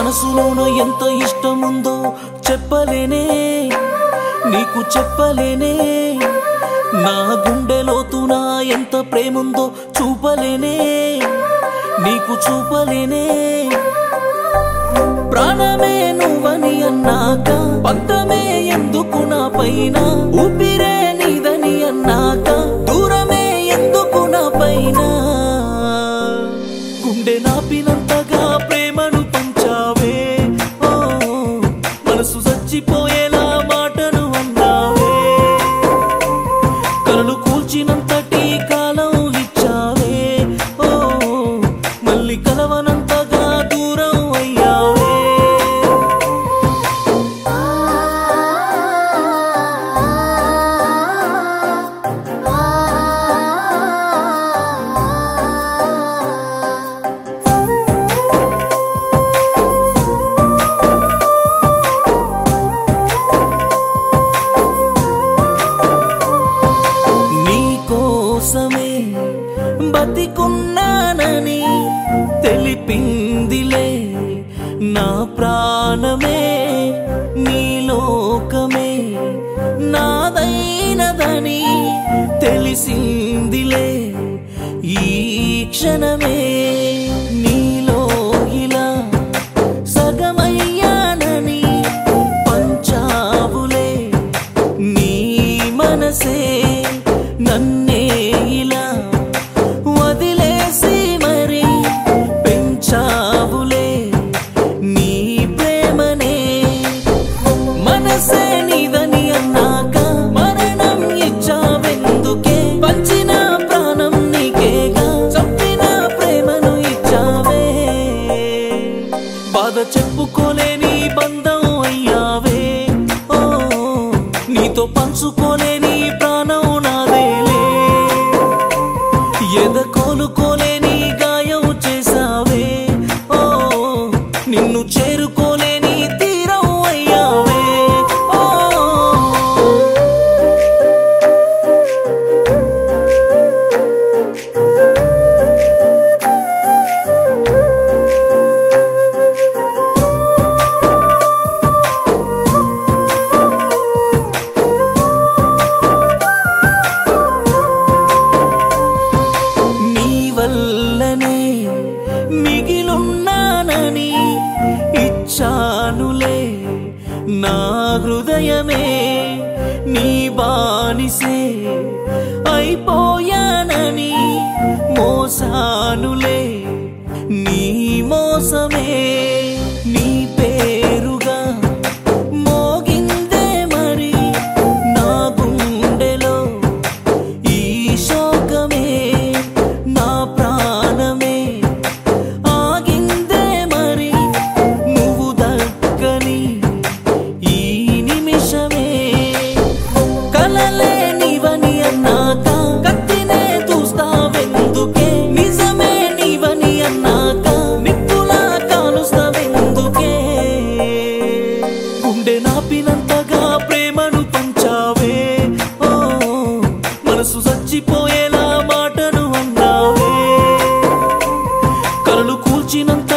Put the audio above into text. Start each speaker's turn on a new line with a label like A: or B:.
A: మనసులోన ఎంత ఇష్టముందో చెప్పలేనే నీకు చెప్పలేనే నా గుండెలోతున ఎంత ప్రేముందో చూపలేనే నీకు చూపలేనే ప్రాణమే నువ్వని అన్నాక పంతమే ఎందుకు నా పైన ఊపిరే నీదని అన్నాక దూరమే ఎందుకు నా పైన గుండె నాపినంతగా ప్రేమను పంచావే ఓ మనసు చచ్చిపోయేలా మాటను అన్నావే కలలు కూల్చినంతటి కాలం ఇచ్చావే ఓ మళ్ళీ కలవనంతగా దూరం అయ్యావే నీ కోసమే బతికున్నానని తెలిపిందిలే నా ప్రాణమే నీ లోకమే నాదైనదని తెలిసిందిలే ఈ క్షణమే నీలో ఇలా సగమయ్యానని పంచావులే నీ మనసే నన్నే ఇలా వదిలేసి మరి పెంచావులే నీ ప్రేమనే మనసే నీదని అన్నాక మరణం ఇచ్చావెందుకే పంచిన ప్రాణం నీకేగా చంపిన ప్రేమను ఇచ్చావే బాధ చెప్పుకోలేని బంధం అయ్యావే ఓ నీతో పంచుకోలేని ప్రాణం నాదేలే ఎద కోలుకోలేని గాయం చేసావే ఓ నిన్ను చేరుకోలేని తీరం అయ్యావే ఓ నీ వల్లనే మిగిలున్నానని ఇచ్చానులే నా హృదయమే నీ బానిసే అయిపోయానని మోసానులే నీ మోసమే నీ పేరుగా మోగిందే మరి నా గుండెలో ఈ శోకమే నా ప్రాణమే ఆగిందే మరి నువ్వు దక్కని ఈ నిమిషమే కలలే నీవని అన్నాక కత్తినే చూస్తావెందుకే నిజమే నీవని అన్నాక నిప్పులా కాలుస్తావెందుకే గుండె నాపినంతగా ప్రేమను పంచావే ఓ మనసు చచ్చిపోయేలా మాటను అన్నావే కలలు కూల్చినంత